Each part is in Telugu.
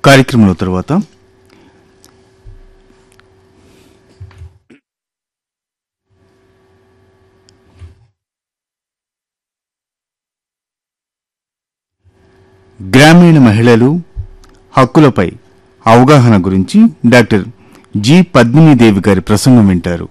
కార్యక్రమంలో తర్వాత గ్రామీణ మహిళలు హక్కులపై అవగాహన గురించి డాక్టర్ జి పద్మినీదేవి గారి ప్రసంగం వింటారు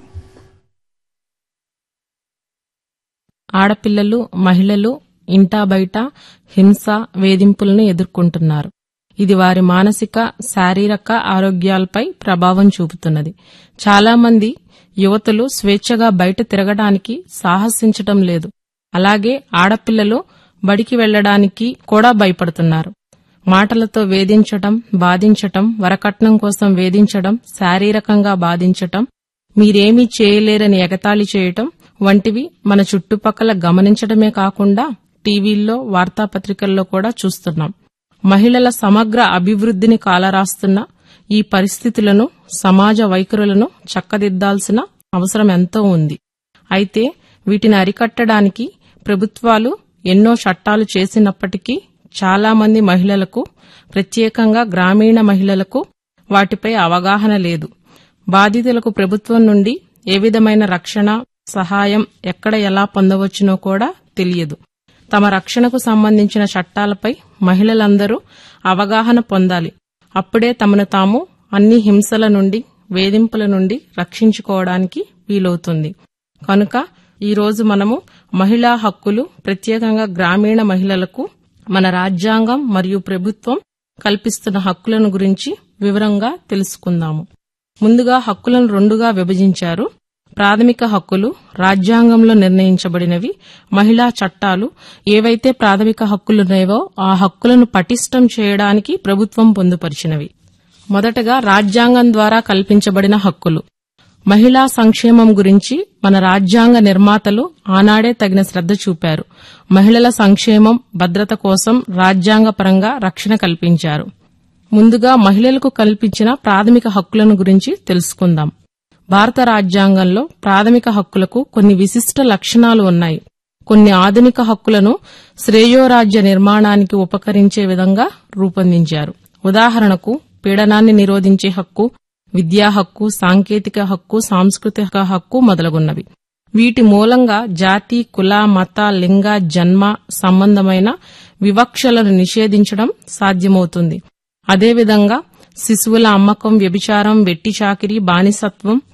ఆడపిల్లలు మహిళలు ఇంటా బయట హింస వేధింపులను ఎదుర్కొంటున్నారు ఇది వారి మానసిక శారీరక ఆరోగ్యాలపై ప్రభావం చూపుతున్నది చాలా మంది యువతులు స్వేచ్ఛగా బయట తిరగడానికి సాహసించటం లేదు అలాగే ఆడపిల్లలు బడికి వెళ్లడానికి కూడా భయపడుతున్నారు మాటలతో వేధించటం బాధించటం వరకట్నం కోసం వేధించడం శారీరకంగా బాధించటం మీరేమీ చేయలేరని ఎగతాళి చేయటం వంటివి మన చుట్టుపక్కల గమనించడమే కాకుండా టీవీల్లో వార్తాపత్రికల్లో కూడా చూస్తున్నాం మహిళల సమగ్ర అభివృద్ధిని కాలరాస్తున్న ఈ పరిస్థితులను సమాజ వైఖరులను చక్కదిద్దాల్సిన అవసరం ఎంతో ఉంది అయితే వీటిని అరికట్టడానికి ప్రభుత్వాలు ఎన్నో చట్టాలు చేసినప్పటికీ చాలా మంది మహిళలకు ప్రత్యేకంగా గ్రామీణ మహిళలకు వాటిపై అవగాహన లేదు బాధితులకు ప్రభుత్వం నుండి ఏ విధమైన రక్షణ సహాయం ఎక్కడ ఎలా పొందవచ్చునో కూడా తెలియదు తమ రక్షణకు సంబంధించిన చట్టాలపై మహిళలందరూ అవగాహన పొందాలి అప్పుడే తమను తాము అన్ని హింసల నుండి వేధింపుల నుండి రక్షించుకోవడానికి వీలవుతుంది కనుక ఈ రోజు మనము మహిళా హక్కులు ప్రత్యేకంగా గ్రామీణ మహిళలకు మన రాజ్యాంగం మరియు ప్రభుత్వం కల్పిస్తున్న హక్కులను గురించి వివరంగా తెలుసుకుందాము ముందుగా హక్కులను రెండుగా విభజించారు ప్రాథమిక హక్కులు రాజ్యాంగంలో నిర్ణయించబడినవి మహిళా చట్టాలు ఏవైతే ప్రాథమిక హక్కులున్నాయో ఆ హక్కులను పటిష్టం చేయడానికి ప్రభుత్వం పొందుపరిచినవి మొదటగా రాజ్యాంగం ద్వారా కల్పించబడిన హక్కులు మహిళా సంక్షేమం గురించి మన రాజ్యాంగ నిర్మాతలు ఆనాడే తగిన శ్రద్ధ చూపారు మహిళల సంక్షేమం భద్రత కోసం రాజ్యాంగపరంగా రక్షణ కల్పించారు ముందుగా మహిళలకు కల్పించిన ప్రాథమిక హక్కులను గురించి తెలుసుకుందాం భారత రాజ్యాంగంలో ప్రాథమిక హక్కులకు కొన్ని విశిష్ట లక్షణాలు ఉన్నాయి కొన్ని ఆధునిక హక్కులను శ్రేయోరాజ్య నిర్మాణానికి ఉపకరించే విధంగా రూపొందించారు ఉదాహరణకు పీడనాన్ని నిరోధించే హక్కు విద్యా హక్కు సాంకేతిక హక్కు సాంస్కృతిక హక్కు మొదలగున్నవి వీటి మూలంగా జాతి కుల మత లింగ జన్మ సంబంధమైన వివక్షలను నిషేధించడం సాధ్యమవుతుంది అదేవిధంగా శిశువుల అమ్మకం వ్యభిచారం వెట్టి చాకిరీ బానిసత్వం